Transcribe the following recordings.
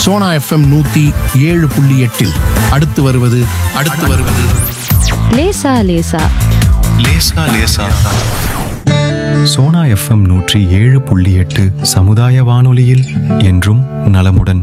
Sona FM நூத்தி ஏழு புள்ளி எட்டில் அடுத்து வருவது அடுத்து வருவது லேசா லேசா லேசா லேசா சோனா எஃப்எம் நூற்றி ஏழு புள்ளி எட்டு சமுதாய வானொலியில் என்றும் நலமுடன்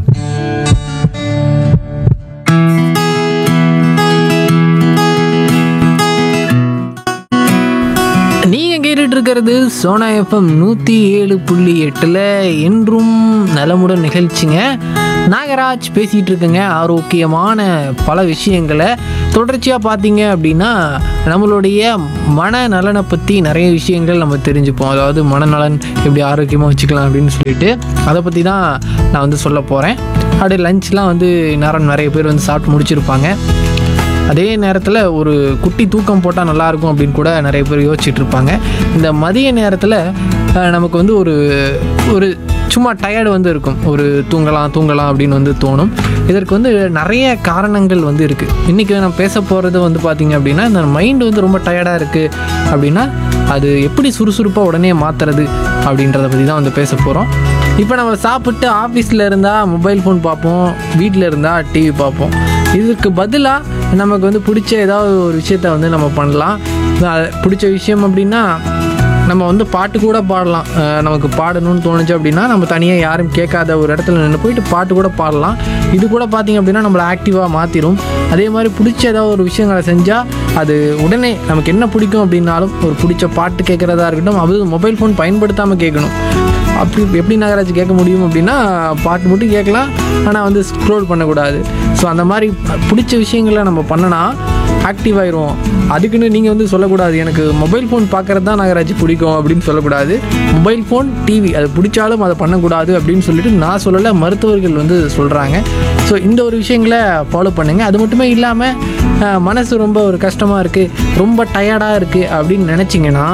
நீங்கள் கேட்டுட்டு இருக்கிறது சோனா எஃப்எம் நூற்றி ஏழு புள்ளி எட்டில் என்றும் நலமுடன் நிகழ்ச்சிங்க நாகராஜ் பேசிகிட்டு இருக்கேங்க ஆரோக்கியமான பல விஷயங்களை தொடர்ச்சியாக பார்த்தீங்க அப்படின்னா நம்மளுடைய மனநலனை பற்றி நிறைய விஷயங்கள் நம்ம தெரிஞ்சுப்போம் அதாவது மனநலன் எப்படி ஆரோக்கியமாக வச்சுக்கலாம் அப்படின்னு சொல்லிட்டு அதை பற்றி தான் நான் வந்து சொல்ல போகிறேன் அப்படியே லஞ்ச்லாம் வந்து நேரம் நிறைய பேர் வந்து சாப்பிட்டு முடிச்சிருப்பாங்க அதே நேரத்தில் ஒரு குட்டி தூக்கம் போட்டால் நல்லாயிருக்கும் அப்படின்னு கூட நிறைய பேர் யோசிச்சுட்டு இருப்பாங்க இந்த மதிய நேரத்தில் அஹ், நமக்கு வந்து ஒரு ஒரு சும்மா டயர்டு வந்து இருக்கும் ஒரு தூங்கலாம் தூங்கலாம் அப்படின்னு வந்து தோணும் இதற்கு வந்து நிறைய காரணங்கள் வந்து இருக்குது இன்றைக்கி நான் பேச போகிறது வந்து பார்த்திங்க அப்படின்னா இந்த மைண்டு வந்து ரொம்ப டயர்டாக இருக்குது அப்படின்னா அது எப்படி சுறுசுறுப்பாக உடனே மாற்றுறது அப்படின்றத பற்றி தான் வந்து பேச போகிறோம் இப்போ நம்ம சாப்பிட்டு ஆஃபீஸில் இருந்தால் மொபைல் ஃபோன் பார்ப்போம் வீட்டில் இருந்தால் டிவி பார்ப்போம் இதுக்கு பதிலாக நமக்கு வந்து பிடிச்ச ஏதாவது ஒரு விஷயத்த வந்து நம்ம பண்ணலாம் அஹ் பிடிச்ச விஷயம் அப்படின்னா நம்ம வந்து பாட்டு கூட பாடலாம் அஹ் நமக்கு பாடணும்னு தோணுச்சு அப்படின்னா நம்ம தனியாக யாரும் கேட்காத ஒரு இடத்துல நின்று போயிட்டு பாட்டு கூட பாடலாம் இது கூட பார்த்திங்க அப்படின்னா நம்மளை ஆக்டிவாக மாற்றிடும் அதே மாதிரி பிடிச்ச ஏதாவது ஒரு விஷயங்களை செஞ்சால் அது உடனே நமக்கு என்ன பிடிக்கும் அப்படின்னாலும் ஒரு பிடிச்ச பாட்டு கேட்குறதா இருக்கட்டும் அது மொபைல் ஃபோன் பயன்படுத்தாமல் கேட்கணும் அப்படி எப்படி நாகராஜ் கேட்க முடியும் அப்படின்னா பாட்டு மட்டும் கேட்கலாம் ஆனால் வந்து ஸ்க்ரோல் பண்ணக்கூடாது ஸோ அந்த மாதிரி பிடிச்ச விஷயங்களை நம்ம பண்ணனா ஆக்டிவ் ஆயிரும் அதுக்குன்னு நீங்கள் வந்து சொல்லக்கூடாது எனக்கு மொபைல் ஃபோன் பார்க்குறது தான் நாகராஜ் பிடிக்கும் அப்படின்னு சொல்லக்கூடாது மொபைல் ஃபோன் டிவி அது பிடிச்சாலும் அதை பண்ணக்கூடாது அப்படின்னு சொல்லிட்டு நான் சொல்லலை மருத்துவர்கள் வந்து சொல்கிறாங்க ஸோ இந்த ஒரு விஷயங்களை ஃபாலோ பண்ணுங்கள் அது மட்டுமே இல்லாமல் மனசு ரொம்ப ஒரு கஷ்டமாக இருக்குது ரொம்ப டயர்டாக இருக்குது அப்படின்னு நினச்சிங்கன்னா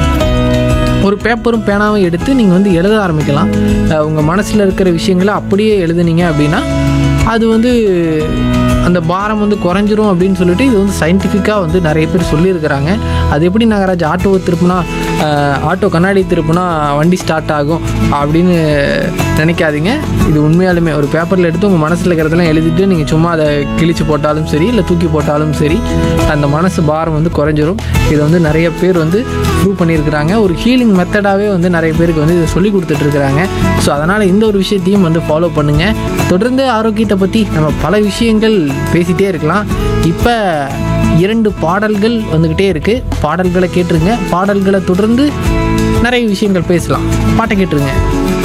ஒரு பேப்பரும் பேனாவும் எடுத்து நீங்கள் வந்து எழுத ஆரம்பிக்கலாம் உங்கள் மனசில் இருக்கிற விஷயங்களை அப்படியே எழுதுனீங்க அப்படின்னா அது வந்து அந்த பாரம் வந்து குறைஞ்சிரும் அப்படின்னு சொல்லிட்டு இது வந்து சயின்டிஃபிக்காக வந்து நிறைய பேர் சொல்லியிருக்கிறாங்க அது எப்படி நாகராஜ் ஆட்டோவை திருப்புனா அஹ், ஆட்டோ கண்ணாடி திருப்புனா வண்டி ஸ்டார்ட் ஆகும் அப்படின்னு நினைக்காதீங்க இது உண்மையாலுமே ஒரு பேப்பரில் எடுத்து உங்கள் மனசில் இருக்கிறதெல்லாம் எழுதிட்டு நீங்கள் சும்மா அதை கிழிச்சு போட்டாலும் சரி இல்லை தூக்கி போட்டாலும் சரி அந்த மனசு பாரம் வந்து குறைஞ்சிரும் இதை வந்து நிறைய பேர் வந்து ப்ரூவ் பண்ணியிருக்கிறாங்க ஒரு ஹீலிங் மெத்தடாகவே வந்து நிறைய பேருக்கு வந்து இதை சொல்லி கொடுத்துட்ருக்குறாங்க ஸோ அதனால் இந்த ஒரு விஷயத்தையும் வந்து ஃபாலோ பண்ணுங்கள் தொடர்ந்து ஆரோக்கியத்தை பற்றி நம்ம பல விஷயங்கள் பேசிகிட்டே இருக்கலாம் இப்போ இரண்டு பாடல்கள் வந்துக்கிட்டே இருக்குது பாடல்களை கேட்டுருங்க பாடல்களை தொடர்ந்து நிறைய விஷயங்கள் பேசலாம் பாட்டை கேட்டுருங்க